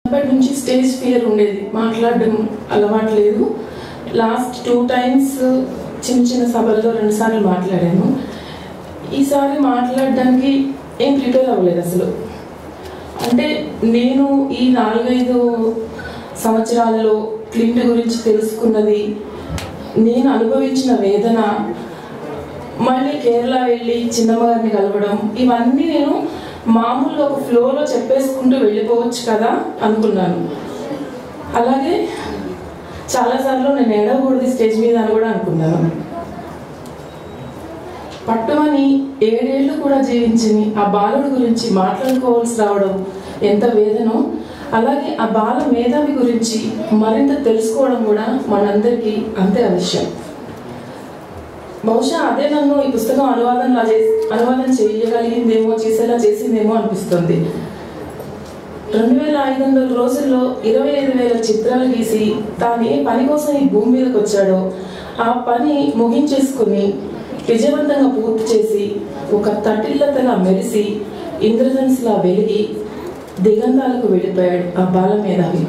అప్పటి నుంచి stage fear ఉండేది మాట్లాడడం అలవాటు లేదు లాస్ట్ టూ టైమ్స్ చిన్న చిన్న సభల్లో రెండుసార్లు మాట్లాడాను ఈసారి మాట్లాడడానికి ఏం ప్రిపేర్ అవ్వలేదు అసలు అంటే నేను ఈ నాలుగైదు సంవత్సరాల్లో క్లింట్ గురించి తెలుసుకున్నది నేను అనుభవించిన వేదన మళ్ళీ కేరళ వెళ్ళి చిన్నమ్మగారిని కలవడం ఇవన్నీ నేను మామూలుగా ఒక ఫ్లోలో చెప్పేసుకుంటూ వెళ్ళిపోవచ్చు కదా అనుకున్నాను అలాగే చాలాసార్లు నేను ఏడవకూడదు స్టేజ్ మీద అని కూడా అనుకున్నాను పట్టుమని ఏడేళ్లు కూడా జీవించని ఆ బాలుడి గురించి మాట్లాడుకోవాల్సి రావడం ఎంత వేదనో అలాగే ఆ బాల మేధావి గురించి మరింత తెలుసుకోవడం కూడా మనందరికీ అంతే అవశ్యం బహుశా అదే నన్ను ఈ పుస్తకం అనువాదంలా చేసి అనువాదం చేయగలిగిందేమో చేసేలా చేసిందేమో అనిపిస్తుంది రెండు వేల ఐదు వందల రోజుల్లో ఇరవై ఐదు వేల చిత్రాలు గీసి తాను ఏ పని కోసం ఈ భూమి మీదకి వచ్చాడో ఆ పని ముగించేసుకుని విజయవంతంగా పూర్తి చేసి ఒక తటిల్లతలా మెరిసి ఇంద్రధనుసులా వెలిగి దిగంతాలకు వెళ్ళిపోయాడు ఆ బాల మేధావి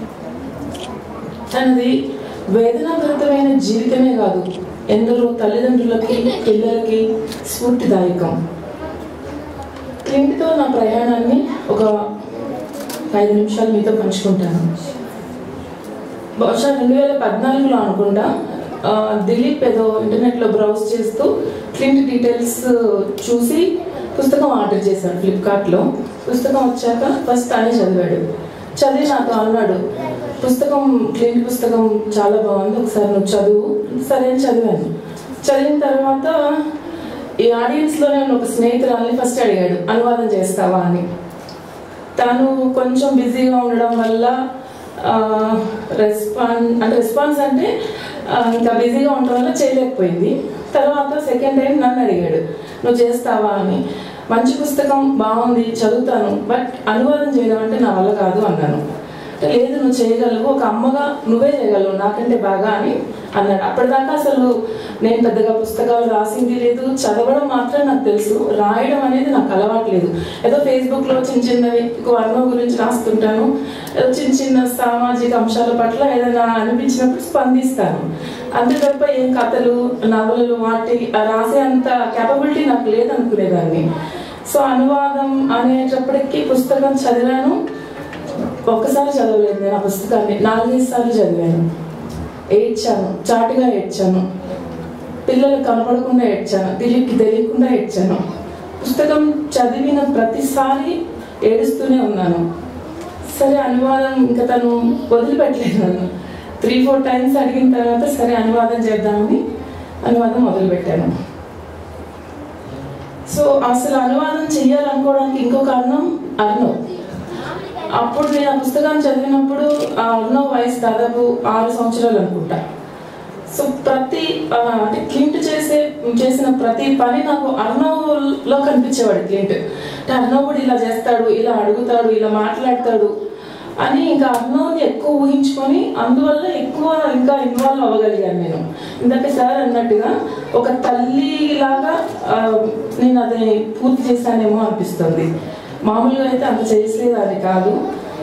తనది వేదనాభరితమైన జీవితమే కాదు ఎందరో తల్లిదండ్రులకి పిల్లలకి స్ఫూర్తిదాయకం క్లింట్తో నా ప్రయాణాన్ని ఒక ఐదు నిమిషాలు మీతో పంచుకుంటాను బహుశా రెండు వేల పద్నాలుగులో అనుకుంటా ఆ, దిలీప్ ఏదో ఇంటర్నెట్లో బ్రౌజ్ చేస్తూ క్లింట్ డీటెయిల్స్ చూసి పుస్తకం ఆర్డర్ చేశాడు ఫ్లిప్కార్ట్లో పుస్తకం వచ్చాక ఫస్ట్ తనే చదివాడు చదివి నాతో అన్నాడు పుస్తకం క్లింట్ పుస్తకం చాలా బాగుంది ఒకసారి నువ్వు చదువు సరే అని చదివాను చదివిన తర్వాత ఈ ఆడియన్స్లోనే ఉన్న ఒక స్నేహితురాల్ని ఫస్ట్ అడిగాడు అనువాదం చేస్తావా అని తను కొంచెం బిజీగా ఉండడం వల్ల రెస్పాన్స్ అంటే రెస్పాన్స్ అంటే ఆ, ఇంకా బిజీగా ఉండడం వల్ల చేయలేకపోయింది తర్వాత సెకండ్ టైం నన్ను అడిగాడు నువ్వు చేస్తావా అని మంచి పుస్తకం బాగుంది చదువుతాను బట్ అనువాదం చేయడం అంటే నా వల్ల కాదు అన్నాను అంటే లేదు నువ్వు చేయగలవు ఒక అమ్మగా నువ్వే చేయగలవు నాకంటే బాగా అని అన్నాడు అప్పటిదాకా అసలు నేను పెద్దగా పుస్తకాలు రాసింది లేదు చదవడం మాత్రం నాకు తెలుసు రాయడం అనేది నాకు అలవాట్లేదు ఏదో ఫేస్బుక్లో చిన్న చిన్నవి వర్ణం గురించి రాస్తుంటాను ఏదో చిన్న చిన్న సామాజిక అంశాల పట్ల ఏదైనా అనిపించినప్పుడు స్పందిస్తాను అంతే తప్ప ఏం కథలు నవలలు వాటి ఆ రాసే అంత కేపబిలిటీ నాకు లేదనుకునేదాన్ని సో అనువాదం అనేటప్పటికీ పుస్తకం చదివాను ఒక్కసారి చదవలేదు నేను ఆ పుస్తకాన్ని నాలుగైదు సార్లు చదివాను ఏడ్చాను చాటుగా ఏడ్చాను పిల్లలకు కనపడకుండా ఏడ్చాను దిలీప్కి తెలియకుండా ఏడ్చాను పుస్తకం చదివిన ప్రతిసారి ఏడుస్తూనే ఉన్నాను సరే అనువాదం ఇంకా తను వదిలిపెట్టలేదు నన్ను త్రీ ఫోర్ టైమ్స్ అడిగిన తర్వాత సరే అనువాదం చేద్దామని అనువాదం మొదలుపెట్టాను సో అసలు అనువాదం చేయాలనుకోవడానికి ఇంకో కారణం అర్ణవ్ అప్పుడు నేను ఆ పుస్తకాన్ని చదివినప్పుడు ఆ అర్ణవ్ వయసు దాదాపు ఆరు సంవత్సరాలు అనుకుంటా సో ప్రతి ఆ, అంటే క్లింట్ చేసే చేసిన ప్రతి పని నాకు అర్ణవ్లో కనిపించేవాడు క్లింట్ అంటే అర్ణవ్ కూడా ఇలా చేస్తాడు ఇలా అడుగుతాడు ఇలా మాట్లాడతాడు అని ఇంకా అర్ణవ్ని ఎక్కువ ఊహించుకొని అందువల్ల ఎక్కువ ఇంకా ఇన్వాల్వ్ అవ్వగలిగాను నేను ఇందాక సార్ అన్నట్టుగా ఒక తల్లిలాగా ఆ, నేను అది పూర్తి చేశానేమో అనిపిస్తుంది మామూలుగా అయితే అంత చేసేదాన్ని కాదు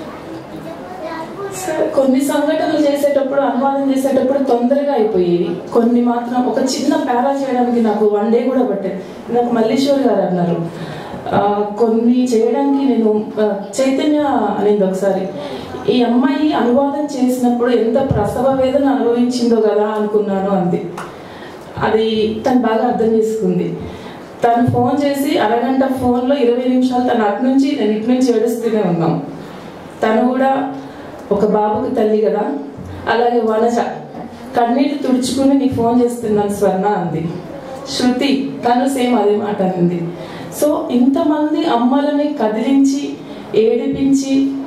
సరే, కొన్ని సంఘటనలు చేసేటప్పుడు అనువాదం చేసేటప్పుడు తొందరగా అయిపోయేవి కొన్ని మాత్రం ఒక చిన్న పేరా చేయడానికి నాకు వన్ డే కూడా పట్టేది నాకు మల్లీశ్వర్ గారు అన్నారు ఆ, కొన్ని చేయడానికి నేను ఆ, చైతన్య అనేది ఒకసారి ఈ అమ్మాయి అనువాదం చేసినప్పుడు ఎంత ప్రసవ వేదన అనుభవించిందో కదా అనుకున్నాను అంది అది తను బాగా అర్థం చేసుకుంది తను ఫోన్ చేసి అరగంట ఫోన్లో ఇరవై నిమిషాలు తను అటు నుంచి నేను ఇటు నుంచి ఏడుస్తూనే ఉన్నాం తను కూడా ఒక బాబుకి తల్లి కదా అలాగే వనజ కన్నీళ్ళు తుడుచుకుని నీకు ఫోన్ చేస్తున్నాను స్వర్ణ అంది శృతి తను సేమ్ అదే మాట అనింది సో ఇంతమంది అమ్మలని కదిలించి ఏడిపించి